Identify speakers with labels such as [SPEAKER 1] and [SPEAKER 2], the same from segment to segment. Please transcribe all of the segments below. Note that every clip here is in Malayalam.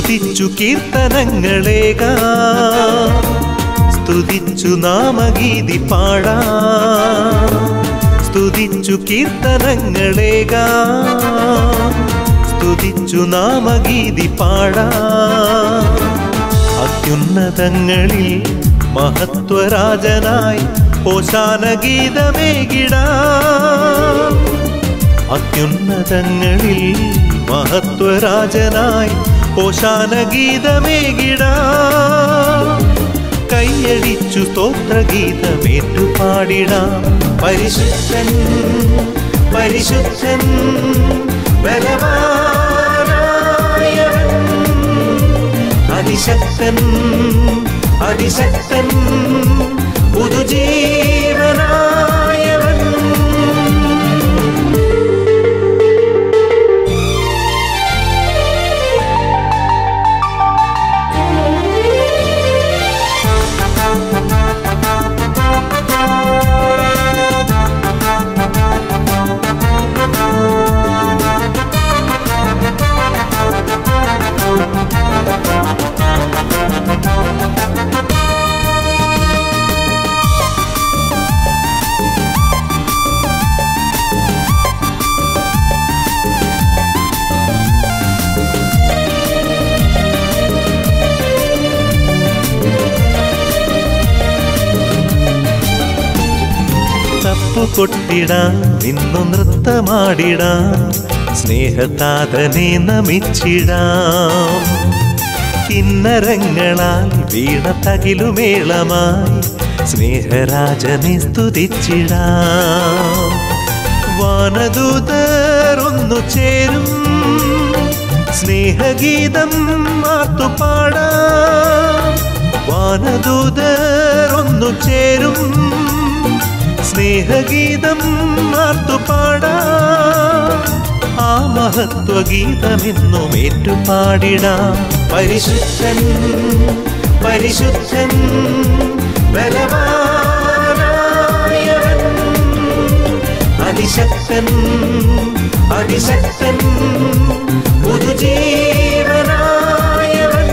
[SPEAKER 1] സ്തുതിച്ചു കീർത്തനങ്ങളേക സ്തുതിച്ചു നാമഗീതി പാടാ സ്തുതിച്ചു കീർത്തനങ്ങളേക സ്തുതിച്ചു നാമഗീതി പാടാ അത്യുന്നതങ്ങളിൽ മഹത്വരാജനായി ഓശാന ഗീതമേകിടാ അത്യുന്നതങ്ങളിൽ മഹത്വരാജനായി ഓശാന ഗീതമേകിടാ കൈയടിച്ചു സ്തോത്രഗീതമേറ്റു പാടിടാം പരിശുദ്ധൻ പരിശുദ്ധൻ ബലവാനായവൻ അതിശക്തൻ അതിശക്തൻ പുതുജീവനായവൻ തപ്പു കൊട്ടിടാം നിന്നു നൃത്തമാടിടാം സ്നേഹതാതനെ നമിച്ചിടാം കിന്നരങ്ങളാൽ വീണ തകിലുമേളമായി സ്നേഹരാജനെ സ്തുതിച്ചിടാം വാനദൂതർ ഒന്നു ചേരും സ്നേഹഗീതം മാത്തുപാടാം വാനദൂതർ ഒന്നു ചേരും സ്നേഹഗീതം മാർത്തുപാടാ ആ മഹത്വഗീതമെന്നും ഏറ്റുപാടിടാം പരിശുദ്ധൻ പരിശുദ്ധൻ ബലവാനായവൻ അതിശക്തൻ അതിശക്തൻ പുതുജീവനായവൻ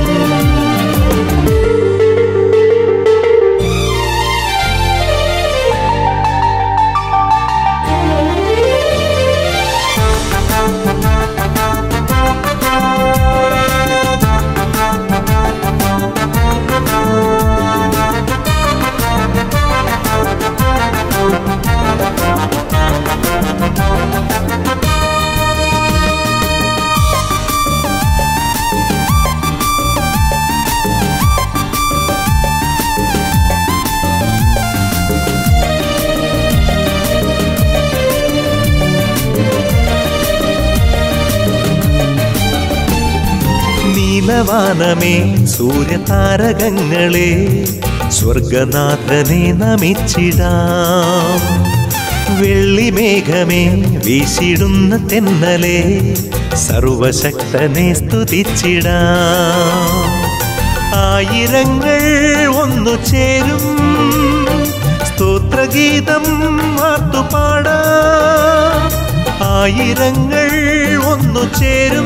[SPEAKER 1] നീലവാനമേ സൂര്യതാരകങ്ങളെ സ്വർഗനാഥനെ നമിച്ചിടാം വെള്ളിമേഘമേ വീശിടുന്ന തെന്നലെ സർവശക്തനെ സ്തുതിച്ചിടാം ആയിരങ്ങൾ ഒന്നു ചേരും സ്തോത്രഗീതം മാത്തുപാടാം ആയിരങ്ങൾ ഒന്നു ചേരും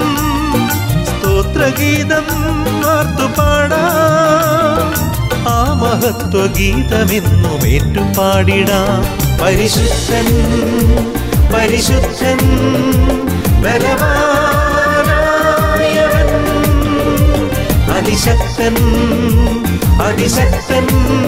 [SPEAKER 1] സ്തോത്രഗീതം മാർത്തുപാടാ ആ മഹത്വഗീതമെന്നും ഏറ്റുപാടിടാം പരിശുദ്ധൻ പരിശുദ്ധൻ ബലവാനായവൻ അതിശക്തൻ അതിശക്തൻ